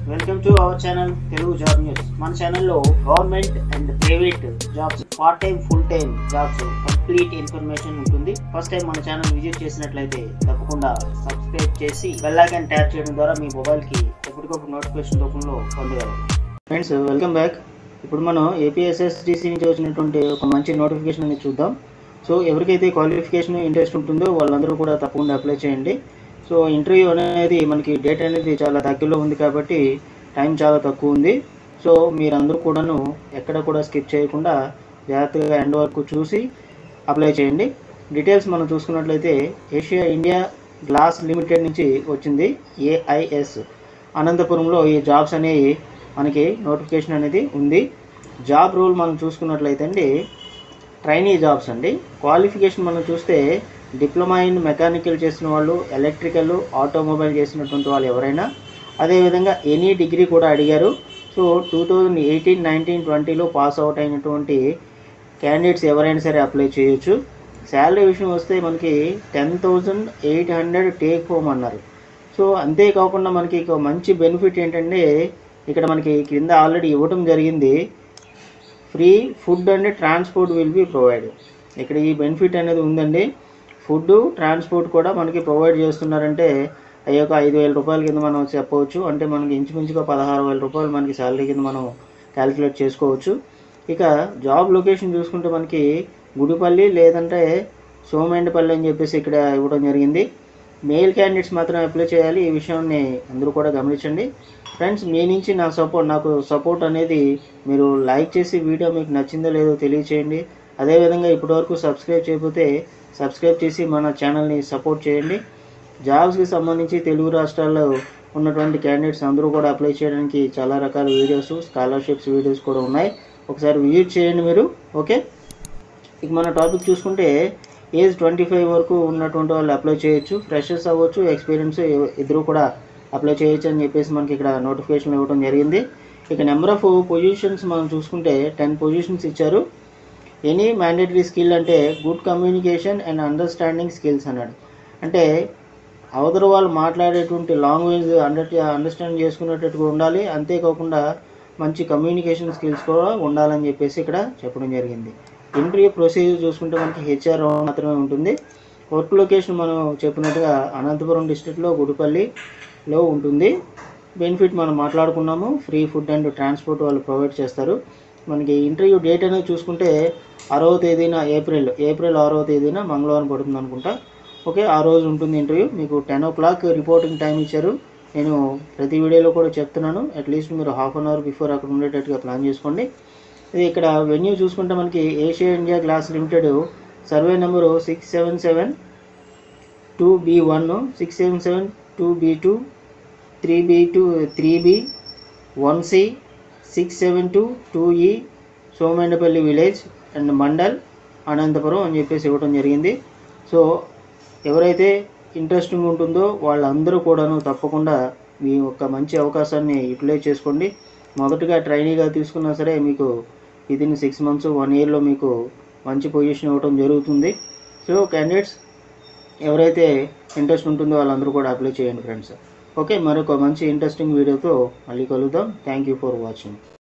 welcome to our channel Telugu job news మన ఛానల్లో government and private jobs part time full time jobs complete information ఉంటుంది first time మన channel visit చేసినట్లయితే తప్పకుండా subscribe చేసి bell icon tap చేయడం ద్వారా మీ మొబైల్కి ఎప్పటికప్పుడు నోటిఫికేషన్ రూపంలో పొందగలరు ఫ్రెండ్స్ వెల్కమ్ బ్యాక్ ఇప్పుడు మనం ఏపీఎస్ఎస్డిసి నుంచి వచ్చినటువంటి ఒక మంచి నోటిఫికేషన్ అనేది చూద్దాం సో ఎవరికైతే క్వాలిఫికేషన్ ఇంట్రెస్ట్ ఉంటుందో వాళ్ళందరూ కూడా తప్పకుండా అప్లై చేయండి సో ఇంటర్వ్యూ అనేది మనకి డేట్ అనేది చాలా దగ్గరలో ఉంది కాబట్టి టైం చాలా తక్కువ ఉంది సో మీరందరూ కూడాను ఎక్కడ కూడా స్కిప్ చేయకుండా జాగ్రత్తగా ఎండ్ వరకు చూసి అప్లై చేయండి డీటెయిల్స్ మనం చూసుకున్నట్లయితే ఏషియా ఇండియా గ్లాస్ లిమిటెడ్ నుంచి వచ్చింది ఏఐఎస్ అనంతపురంలో ఈ జాబ్స్ అనేవి మనకి నోటిఫికేషన్ అనేది ఉంది జాబ్ రోల్ మనం చూసుకున్నట్లయితే అండి ట్రైనీ జాబ్స్ అండి క్వాలిఫికేషన్ మనం చూస్తే డిప్లొమా ఇన్ మెకానికల్ చేసిన వాళ్ళు ఎలక్ట్రికల్ ఆటోమొబైల్ చేసినటువంటి వాళ్ళు ఎవరైనా అదేవిధంగా ఎనీ డిగ్రీ కూడా అడిగారు so two thousand eighteen nineteen ట్వంటీలో పాస్ అవుట్ అయినటువంటి క్యాండిడేట్స్ ఎవరైనా సరే అప్లై చేయొచ్చు శాలరీ విషయం వస్తే మనకి ten thousand eight hundred take home అన్నారు సో అంతేకాకుండా మనకి ఒక మంచి బెనిఫిట్ ఏంటంటే ఇక్కడ మనకి కింద ఆల్రెడీ ఇవ్వటం జరిగింది free food and transport will be provided ఇక్కడ ఈ బెనిఫిట్ అనేది ఉందండి ఫుడ్ ట్రాన్స్పోర్ట్ కూడా మనకి ప్రొవైడ్ చేస్తున్నారంటే అయ్యి ఒక ఐదు వేల రూపాయల కింద మనం చెప్పవచ్చు అంటే మనకి ఇంచుమించుగా పదహారు వేల రూపాయలు మనకి శాలరీ కింద మనం క్యాలిక్యులేట్ చేసుకోవచ్చు ఇక జాబ్ లొకేషన్ చూసుకుంటే మనకి గుడిపల్లి లేదంటే సోమేండపల్లి అని చెప్పేసి ఇక్కడ ఇవ్వడం జరిగింది మెయిల్ క్యాండిడేట్స్ మాత్రం అప్లై చేయాలి ఈ విషయాన్ని అందరూ కూడా గమనించండి ఫ్రెండ్స్ మీ నుంచి నా సపోర్ట్ నాకు సపోర్ట్ అనేది మీరు లైక్ చేసి వీడియో మీకు నచ్చిందో లేదో తెలియచేయండి అదేవిధంగా ఇప్పటివరకు సబ్స్క్రైబ్ చేయకపోతే సబ్స్క్రైబ్ చేసి మన ఛానల్ని సపోర్ట్ చేయండి జాబ్స్కి సంబంధించి తెలుగు రాష్ట్రాల్లో ఉన్నటువంటి క్యాండిడేట్స్ అందరూ కూడా అప్లై చేయడానికి చాలా రకాల వీడియోస్ స్కాలర్షిప్స్ వీడియోస్ కూడా ఉన్నాయి ఒకసారి విజిట్ చేయండి మీరు ఓకే ఇక మన టాపిక్ చూసుకుంటే ఏజ్ ట్వంటీ ఫైవ్ వరకు ఉన్నటువంటి వాళ్ళు అప్లై చేయొచ్చు ఫ్రెషర్స్ అవ్వచ్చు ఎక్స్పీరియన్స్ ఇద్దరు కూడా అప్లై చేయొచ్చు అని చెప్పేసి మనకి ఇక్కడ నోటిఫికేషన్ ఇవ్వడం జరిగింది ఇక నెంబర్ ఆఫ్ పొజిషన్స్ మనం చూసుకుంటే టెన్ పొజిషన్స్ ఇచ్చారు ఎనీ మ్యాండేటరీ స్కిల్ అంటే good communication and understanding skills అన్నాడు అంటే అవతల వాళ్ళు మాట్లాడేటువంటి లాంగ్వేజ్ అండర్ అండర్స్టాండ్ చేసుకునేటట్టుగా ఉండాలి అంతేకాకుండా మంచి కమ్యూనికేషన్ స్కిల్స్ కూడా ఉండాలని చెప్పేసి ఇక్కడ చెప్పడం జరిగింది ఇంటర్వ్యూ ప్రొసీజర్ చూసుకుంటే మనకి హెచ్ఆర్ మాత్రమే ఉంటుంది వర్క్ లొకేషన్ మనం చెప్పినట్టుగా అనంతపురం డిస్ట్రిక్ట్లో గుడిపల్లిలో ఉంటుంది బెనిఫిట్ మనం మాట్లాడుకున్నాము ఫ్రీ ఫుడ్ అండ్ ట్రాన్స్పోర్ట్ వాళ్ళు ప్రొవైడ్ చేస్తారు మనకి ఇంటర్వ్యూ డేట్ అనేది చూసుకుంటే ఆరవ తేదీన ఏప్రిల్ ఏప్రిల్ ఆరవ తేదీన మంగళవారం పడుతుంది అనుకుంటా ఓకే ఆ రోజు ఉంటుంది ఇంటర్వ్యూ మీకు ten o'clock reporting time ఇచ్చారు నేను ప్రతి వీడియోలో కూడా చెప్తున్నాను అట్లీస్ట్ మీరు హాఫ్ అన్ అవర్ బిఫోర్ అక్కడ ఉండేటట్టుగా ప్లాన్ చేసుకోండి ఇది ఇక్కడ వెన్యూ చూసుకుంటే మనకి Asia India glass limited survey number six seven seven two B one six seven seven two B two three B two three B one C six seven two two ఈ Somandepalli village and mandal Anantapur అని చెప్పేసి ఇవ్వడం జరిగింది so ఎవరైతే interesting ఉంటుందో వాళ్ళందరూ కూడాను తప్పకుండా మీ యొక్క మంచి అవకాశాన్ని యూటిలైజ్ చేసుకోండి మొదటగా ట్రైనీగా తీసుకున్నా సరే మీకు విదిన్ సిక్స్ మంత్స్ వన్ ఇయర్లో మీకు మంచి పొజిషన్ ఇవ్వడం జరుగుతుంది సో క్యాండిడేట్స్ ఎవరైతే ఇంట్రెస్ట్ ఉంటుందో వాళ్ళందరూ కూడా అప్లై చేయండి ఫ్రెండ్స్ ఓకే మరొక మంచి ఇంట్రెస్టింగ్ వీడియోతో మళ్ళీ కలుద్దాం థ్యాంక్ యూ ఫర్ వాచింగ్